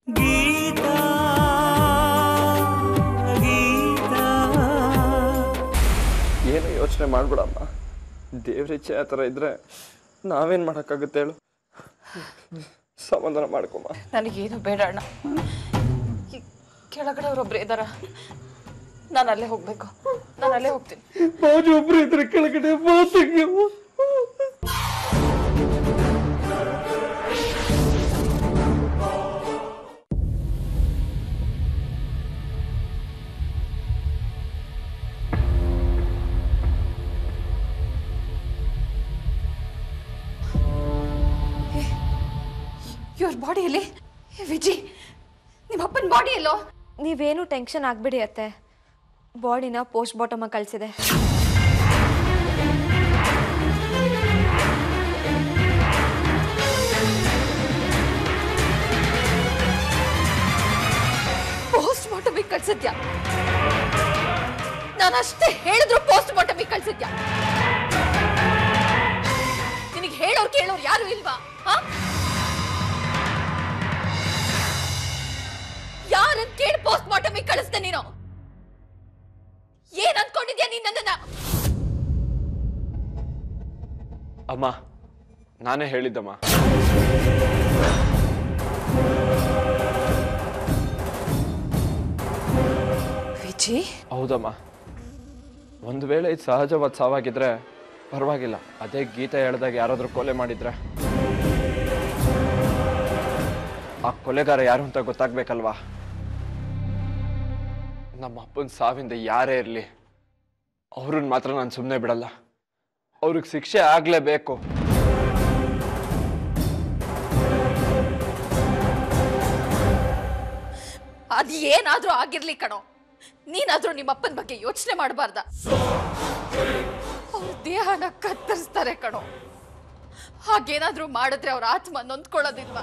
ಗೀತಾ ಗೀತಾ ಏನು ಯೋಚನೆ ಮಾಡ್ಬಿಡಮ್ಮ ದೇವ್ರಿಚ್ಛೆ ಆ ಥರ ಇದ್ರೆ ನಾವೇನು ಮಾಡೋಕ್ಕಾಗುತ್ತೆ ಹೇಳು ಸಮಾಧಾನ ಮಾಡ್ಕೊಮ್ಮ ನನಗೇನು ಬೇಡ ಅಣ್ಣ ಈ ಕೆಳಗಡೆ ಅವರೊಬ್ರು ಇದ್ದಾರ ನಾನು ಅಲ್ಲೇ ಹೋಗ್ಬೇಕು ನಾನು ಅಲ್ಲೇ ಹೋಗ್ತೀನಿ ಬಾಜು ಒಬ್ರು ಇದ್ರೆ ಕೆಳಗಡೆ ಮಾತಿಗೆ ಇವ್ರ ಬಾಡಿಯಲ್ಲಿ ವಿಜಿ ನಿಮ್ಮ ಅಪ್ಪನ ಬಾಡಿ ಎಲ್ಲೋ ನೀವೇನು ಟೆನ್ಷನ್ ಆಗ್ಬಿಡಿ ಅತ್ತೆ ಬಾಡಿನ ಪೋಸ್ಟ್ ಬಾಟಮ್ ಕಳಿಸಿದೆ ಪೋಸ್ಟ್ ಮಾರ್ಟಮಿಗೆ ಕಳ್ಸಿದ್ಯಾ ನಾನು ಅಷ್ಟೇ ಹೇಳಿದ್ರು ಪೋಸ್ಟ್ ಮಾರ್ಟಮಿಗೆ ಕಳ್ಸಿದ್ಯಾ ನಿನಗೆ ಹೇಳೋರು ಕೇಳೋರು ಯಾರು ಇಲ್ವಾ ಹಾ ಯಾರನ್ ಕೇಳಿ ಪೋಸ್ಟ್ ಮಾರ್ಟಮಿಗೆ ಕಳಿಸ್ದೆ ನೀನು ಏನ್ ಅನ್ಕೊಂಡಿದ್ಯಾ ನೀನ್ ನನ್ನನ್ನ ಅಮ್ಮ ನಾನೇ ಹೇಳಿದ್ದಮ್ಮ ವಿಜಿ ಹೌದಮ್ಮ ಒಂದು ವೇಳೆ ಇದು ಸಹಜವಾದ ಸಾವಾಗಿದ್ರೆ ಪರವಾಗಿಲ್ಲ ಅದೇ ಗೀತೆ ಹೇಳ್ದಾಗ ಯಾರಾದರೂ ಕೊಲೆ ಮಾಡಿದ್ರೆ ಆ ಕೊಲೆಗಾರ ಯಾರು ಅಂತ ಗೊತ್ತಾಗ್ಬೇಕಲ್ವಾ ನಮ್ಮ ಅಪ್ಪನ ಸಾವಿಂದ ಯಾರೇ ಇರಲಿ ಅವ್ರನ್ನ ಮಾತ್ರ ನಾನು ಸುಮ್ಮನೆ ಬಿಡಲ್ಲ ಅವ್ರಿಗೆ ಶಿಕ್ಷೆ ಆಗಲೇಬೇಕು ಅದ್ ಏನಾದ್ರೂ ಆಗಿರ್ಲಿ ಕಣೋ ನೀನಾದ್ರೂ ನಿಮ್ಮ ಅಪ್ಪನ ಬಗ್ಗೆ ಯೋಚನೆ ಮಾಡಬಾರ್ದ ಅವ್ರ ದೇಹನ ಕತ್ತರಿಸ್ತಾರೆ ಕಣೋ ಹಾಗೇನಾದ್ರೂ ಮಾಡಿದ್ರೆ ಅವ್ರ ಆತ್ಮ ನೊಂದ್ಕೊಳ್ಳೋದಿಲ್ವಾ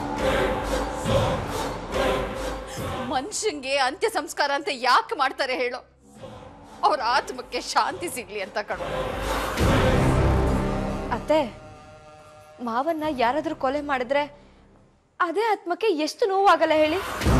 ಮನುಷ್ಯಂಗೆ ಅಂತ್ಯ ಸಂಸ್ಕಾರ ಅಂತ ಯಾಕೆ ಮಾಡ್ತಾರೆ ಹೇಳೋ ಅವ್ರ ಆತ್ಮಕ್ಕೆ ಶಾಂತಿ ಸಿಗ್ಲಿ ಅಂತ ಕಣೋ ಅತ್ತೆ ಮಾವನ್ನ ಯಾರಾದ್ರೂ ಕೊಲೆ ಮಾಡಿದ್ರೆ ಅದೇ ಆತ್ಮಕ್ಕೆ ಎಷ್ಟು ನೋವಾಗಲ್ಲ ಹೇಳಿ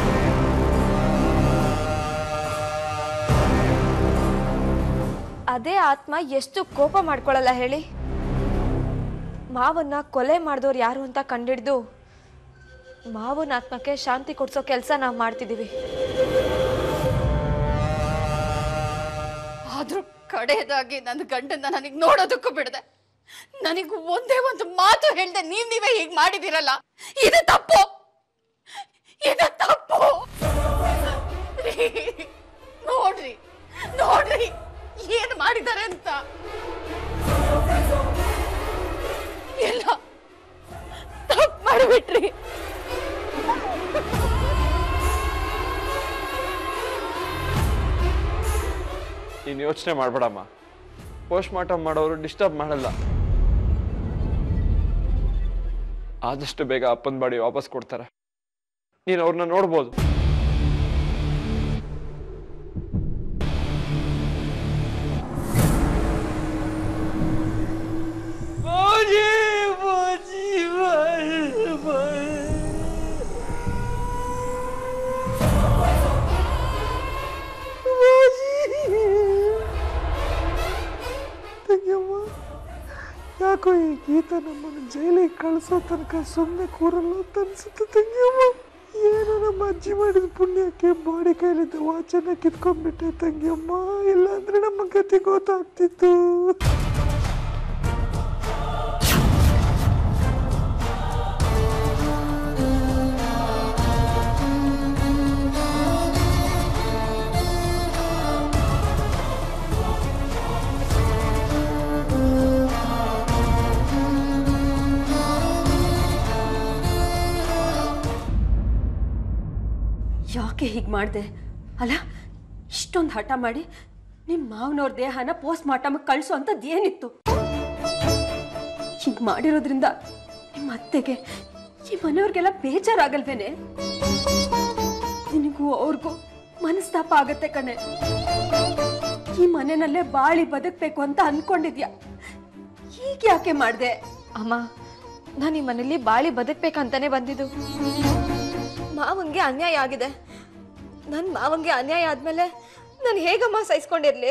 ಅದೇ ಆತ್ಮ ಎಷ್ಟು ಕೋಪ ಮಾಡ್ಕೊಳ್ಳಲ್ಲ ಹೇಳಿ ಮಾವನ್ನ ಕೊಲೆ ಮಾಡಿದವ್ರು ಯಾರು ಅಂತ ಕಂಡಿಡ್ದು ಮಾವನ ಆತ್ಮಕ್ಕೆ ಶಾಂತಿ ಕೊಡ್ಸೋ ಕೆಲಸ ನಾವು ಮಾಡ್ತಿದ್ದೀವಿ ಆದ್ರೂ ಕಡೆಯದಾಗಿ ನನ್ನ ಗಂಡನ್ನ ನನಗೆ ನೋಡೋದಕ್ಕೂ ಬಿಡದೆ ನನಗೆ ಒಂದೇ ಒಂದು ಮಾತು ಹೇಳ್ದೆ ನೀವ್ ನೀವೇ ಹೀಗ್ ಮಾಡಿದಿರಲ್ಲ ಇದು ತಪ್ಪು ಇದು ತಪ್ಪು ರೀ, ನೋಡ್ರಿ ನೋಡ್ರಿ ಏನ್ ಮಾಡಿದ್ದಾರೆ ಅಂತ ಎಲ್ಲ ತಪ್ಪು ಮಾಡಿಬಿಟ್ರಿ ನೀನು ಯೋಚನೆ ಮಾಡಬೇಡಮ್ಮ ಪೋಸ್ಟ್ ಮಾರ್ಟಮ್ ಮಾಡೋರು ಡಿಸ್ಟರ್ಬ್ ಮಾಡಲ್ಲ ಆದಷ್ಟು ಬೇಗ ಅಪ್ಪನ ಬಾಡಿ ವಾಪಸ್ ಕೊಡ್ತಾರೆ ನೀನು ಅವ್ರನ್ನ ನೋಡ್ಬೋದು ತಂಗಿಯಮ್ಮ ಯಾಕೋ ಈ ಗೀತ ನಮ್ಮನ್ನು ಜೈಲಿಗೆ ಕಳಿಸೋ ತನಕ ಸುಮ್ಮನೆ ಕೂರಲ್ಲ ಅಂತ ಅನ್ಸುತ್ತೆ ತಂಗಿಯಮ್ಮ ಏನು ನಮ್ಮ ಅಜ್ಜಿ ಮಾಡಿದ ಪುಣ್ಯಕ್ಕೆ ಬಾಡಿ ಕೈಲಿದ್ದ ವಾಚನ್ನ ಕಿತ್ಕೊಂಡ್ಬಿಟ್ಟೆ ತಂಗಿಯಮ್ಮ ಇಲ್ಲಾಂದ್ರೆ ನಮ್ಮ ಗತಿ ಗೊತ್ತಾಗ್ತಿತ್ತು ಯಾಕೆ ಹೀಗೆ ಮಾಡಿದೆ ಅಲ್ಲ ಇಷ್ಟೊಂದು ಹಠ ಮಾಡಿ ನಿಮ್ಮ ಮಾವನವ್ರ ದೇಹನ ಪೋಸ್ಟ್ ಮಾರ್ಟಮ್ಗೆ ಕಳಿಸೋ ಅಂಥದ್ದು ಏನಿತ್ತು ಹೀಗೆ ಮಾಡಿರೋದ್ರಿಂದ ನಿಮ್ಮ ಅತ್ತೆಗೆ ಈ ಮನೆಯವ್ರಿಗೆಲ್ಲ ಬೇಜಾರಾಗಲ್ವೇನೆ ನಿನಗೂ ಅವ್ರಿಗೂ ಮನಸ್ತಾಪ ಆಗತ್ತೆ ಕಣೆ ಈ ಮನೆಯಲ್ಲೇ ಬಾಳಿ ಬದುಕಬೇಕು ಅಂತ ಅನ್ಕೊಂಡಿದ್ಯಾ ಹೀಗೆ ಯಾಕೆ ಮಾಡಿದೆ ಅಮ್ಮ ನಾನು ಈ ಮನೇಲಿ ಬಾಳಿ ಬದುಕ್ಬೇಕಂತಾನೆ ಬಂದಿದ್ದು ಮಾವಂಗೆ ಅನ್ಯಾಯ ಆಗಿದೆ ನನ್ನ ಮಾವಂಗೆ ಅನ್ಯಾಯ ಆದ್ಮೇಲೆ ನಾನು ಹೇಗಮ್ಮ ಸಹಿಸ್ಕೊಂಡಿರ್ಲಿ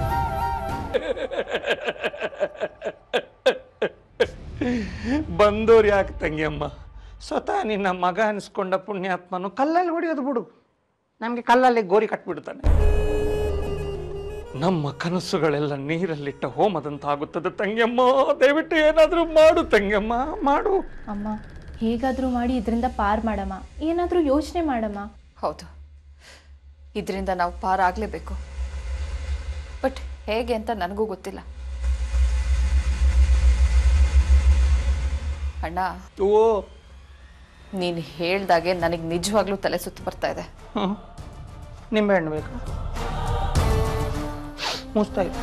ಬಂದೋರು ಯಾಕೆ ತಂಗಿಯಮ್ಮ ಸ್ವತಃ ನಿನ್ನ ಮಗ ಅನಿಸ್ಕೊಂಡ ಪುಣ್ಯಾತ್ಮನು ಕಲ್ಲಲ್ಲಿ ಹೊಡೆಯೋದು ಬಿಡು ನಮಗೆ ಕಲ್ಲಲ್ಲಿ ಗೋರಿ ಕಟ್ಬಿಡ್ತಾನೆ ನಮ್ಮ ಕನಸುಗಳೆಲ್ಲ ನೀರಲ್ಲಿಟ್ಟ ಹೋಮದಂತಾಗುತ್ತದೆ ತಂಗಿಯಮ್ಮ ದಯವಿಟ್ಟು ಏನಾದರೂ ಮಾಡು ತಂಗಿಯಮ್ಮ ಮಾಡು ಅಮ್ಮ ಹೇಗಾದರೂ ಮಾಡಿ ಇದರಿಂದ ಪಾರ್ ಮಾಡಮ್ಮ ಏನಾದರೂ ಯೋಚನೆ ಮಾಡಮ್ಮ ಹೌದು ಇದರಿಂದ ನಾವು ಪಾರಾಗಲೇಬೇಕು ಬಟ್ ಹೇಗೆ ಅಂತ ನನಗೂ ಗೊತ್ತಿಲ್ಲ ಅಣ್ಣ ಓ ನೀನು ಹೇಳ್ದಾಗೆ ನನಗೆ ನಿಜವಾಗ್ಲೂ ತಲೆ ಸುತ್ತು ಬರ್ತಾ ಇದೆ ಹ್ಞೂ ನಿಂಬೆಹಣ್ಣು ಬೇಕಾ ಮುಸ್ತಾ ಇದೆ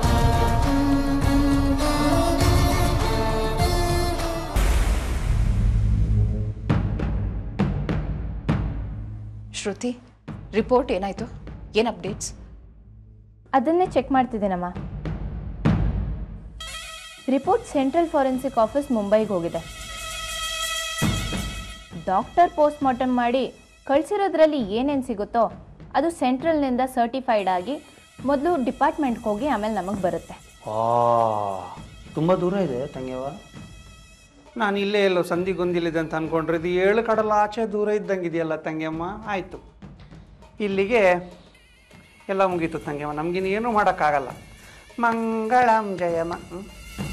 ಶ್ರುತಿ ರಿಪೋರ್ಟ್ ಏನಾಯ್ತು ಏನು ಅಪ್ಡೇಟ್ಸ್ ಅದನ್ನೇ ಚೆಕ್ ಮಾಡ್ತಿದ್ದೀನಮ್ಮ ರಿಪೋರ್ಟ್ ಸೆಂಟ್ರಲ್ ಫಾರೆನ್ಸಿಕ್ ಆಫೀಸ್ ಮುಂಬೈಗೆ ಹೋಗಿದೆ ಡಾಕ್ಟರ್ ಪೋಸ್ಟ್ ಮಾರ್ಟಮ್ ಮಾಡಿ ಕಳಿಸಿರೋದ್ರಲ್ಲಿ ಏನೇನು ಸಿಗುತ್ತೋ ಅದು ಸೆಂಟ್ರಲ್ನಿಂದ ಸರ್ಟಿಫೈಡ್ ಆಗಿ ಮೊದಲು ಡಿಪಾರ್ಟ್ಮೆಂಟ್ಗೆ ಹೋಗಿ ಆಮೇಲೆ ನಮಗೆ ಬರುತ್ತೆ ಆ ತುಂಬ ದೂರ ಇದೆ ತಂಗ್ಯವ ನಾನು ಇಲ್ಲೇ ಎಲ್ಲೋ ಸಂಧಿ ಗೊಂದಿಲಿದೆ ಅಂತ ಅನ್ಕೊಂಡ್ರೆ ಇದು ಏಳು ಕಡಲ ಆಚೆ ದೂರ ಇದ್ದಂಗೆ ಇದೆಯಲ್ಲ ತಂಗ್ಯಮ್ಮ ಆಯಿತು ಇಲ್ಲಿಗೆ ಎಲ್ಲ ಮುಗೀತು ತಂಗ್ಯಮ್ಮ ನಮಗಿನ್ನು ಏನೂ ಮಾಡೋಕ್ಕಾಗಲ್ಲ ಮಂಗಳಂ ಜಯಮ ಹ್ಮ್.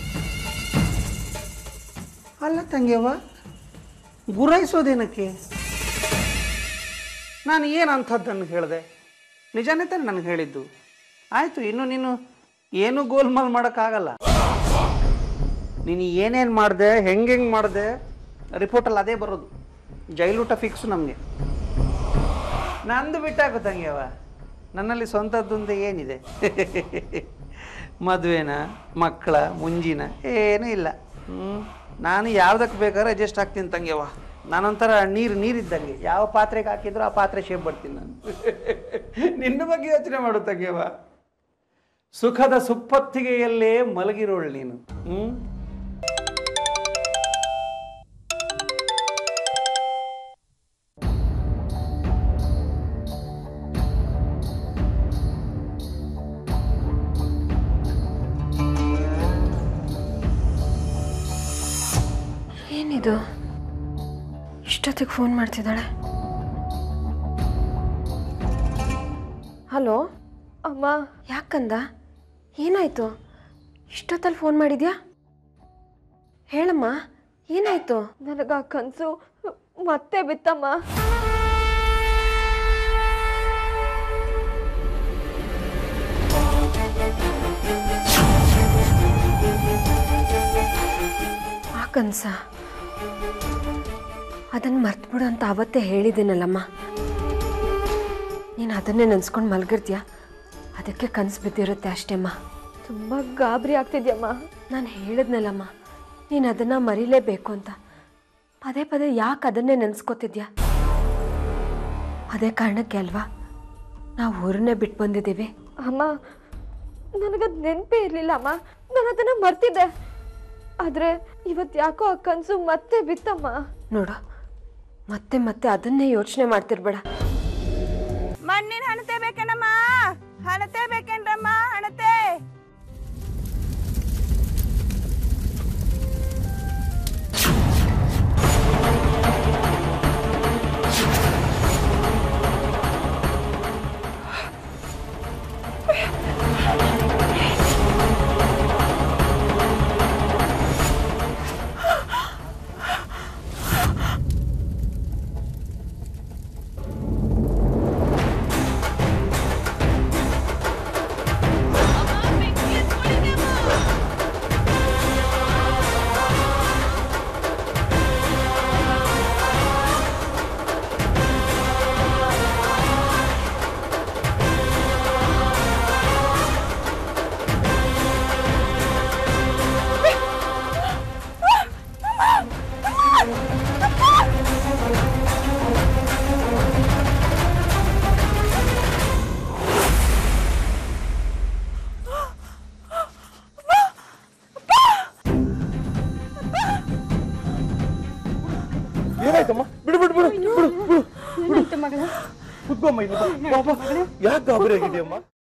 ಅಲ್ಲ ತಂಗ್ಯವ ಗುರಾಯಿಸೋದೇನಕ್ಕೆ ನಾನು ಏನು ಅಂಥದ್ದನ್ನು ಹೇಳಿದೆ ನಿಜಾನೇ ತಾನೆ ನನಗೆ ಹೇಳಿದ್ದು ಆಯಿತು ಇನ್ನು ನೀನು ಏನು ಗೋಲ್ಮಾಲ್ ಮಾಡೋಕ್ಕಾಗಲ್ಲ ನೀನು ಏನೇನು ಮಾಡಿದೆ ಹೆಂಗೆ ಹೆಂಗೆ ಮಾಡಿದೆ ರಿಪೋರ್ಟಲ್ಲಿ ಅದೇ ಬರೋದು ಜೈಲೂಟ ಫಿಕ್ಸ್ ನಮಗೆ ನಂದು ಬಿಟ್ಟಾಕು ತಂಗ್ಯವ ನನ್ನಲ್ಲಿ ಸ್ವಂತದ್ದೊಂದು ಏನಿದೆ ಮದುವೆನ ಮಕ್ಕಳ ಮುಂಜಿನ ಏನೂ ಇಲ್ಲ ಹ್ಞೂ ನಾನು ಯಾವುದಕ್ಕೆ ಬೇಕಾದ್ರೆ ಅಡ್ಜಸ್ಟ್ ಆಗ್ತೀನಿ ತಂಗ್ಯವ ನಾನೊಂಥರ ನೀರು ನೀರಿದ್ದಂಗೆ ಯಾವ ಪಾತ್ರೆಗೆ ಹಾಕಿದ್ರು ಆ ಪಾತ್ರೆ ಶೇಪ್ ಬರ್ತೀನಿ ನಾನು ನಿನ್ನ ಬಗ್ಗೆ ಯೋಚನೆ ಮಾಡು ತಂಗ್ಯವ ಸುಖದ ಸುಪ್ಪತ್ತಿಗೆಯಲ್ಲೇ ಮಲಗಿರೋಳು ನೀನು ಹ್ಞೂ ಏನಿದು ಇಷ್ಟೊತ್ತಿಗೆ ಫೋನ್ ಮಾಡ್ತಿದ್ದಾಳೆ ಹಲೋ ಅಮ್ಮ ಯಾಕಂದ ಏನಾಯ್ತು ಇಷ್ಟೊತ್ತಲ್ಲಿ ಫೋನ್ ಮಾಡಿದ್ಯಾ ಹೇಳಮ್ಮ ಏನಾಯ್ತು ನನಗ ಆ ಕನಸು ಮತ್ತೆ ಬಿತ್ತಮ್ಮ ಆ ಕನ್ಸ ಅದನ್ನು ಮರ್ತ್ಬಿಡು ಅಂತ ಅವತ್ತೇ ಹೇಳಿದ್ದೀನಲ್ಲಮ್ಮ ನೀನು ಅದನ್ನೇ ನೆನ್ಸ್ಕೊಂಡು ಮಲಗಿರ್ತೀಯ ಅದಕ್ಕೆ ಕನಸು ಬಿದ್ದಿರುತ್ತೆ ಅಷ್ಟೇಮ್ಮ ತುಂಬ ಗಾಬರಿ ಆಗ್ತಿದ್ಯಮ್ಮ ನಾನು ಹೇಳಿದ್ನಲ್ಲಮ್ಮ ನೀನು ಅದನ್ನು ಮರಿಲೇಬೇಕು ಅಂತ ಪದೇ ಪದೇ ಯಾಕೆ ಅದನ್ನೇ ನೆನೆಸ್ಕೋತಿದ್ಯಾ ಅದೇ ಕಾರಣಕ್ಕೆ ಅಲ್ವಾ ನಾವು ಊರನ್ನೇ ಬಿಟ್ಟು ಬಂದಿದ್ದೀವಿ ಅಮ್ಮ ನನಗದು ನೆನಪೇ ಇರಲಿಲ್ಲ ಅಮ್ಮ ನಾನು ಅದನ್ನ ಮರ್ತಿದ್ದೆ ಆದ್ರೆ ಇವತ್ತು ಯಾಕೋ ಆ ಕನಸು ಮತ್ತೆ ಬಿತ್ತಮ್ಮ ನೋಡು ಮತ್ತೆ ಮತ್ತೆ ಅದನ್ನೇ ಯೋಚನೆ ಮಾಡ್ತಿರ್ಬೇಡ ಮಣ್ಣಿನ ಹಣತೆ ಬೇಕೇನಮ್ಮ ಹಣತೆ ಬೇಕೇನ್ರಮ್ಮ ಹಣತೆ ಆ ಕುತ್ಕೊಮ್ಮ ಇಲ್ಲಿ ಬಾ. ಬಾ, ಬಾ. ಯಾಕೆ ಗಾಬರಿ ಆಗಿದೆಯಮ್ಮ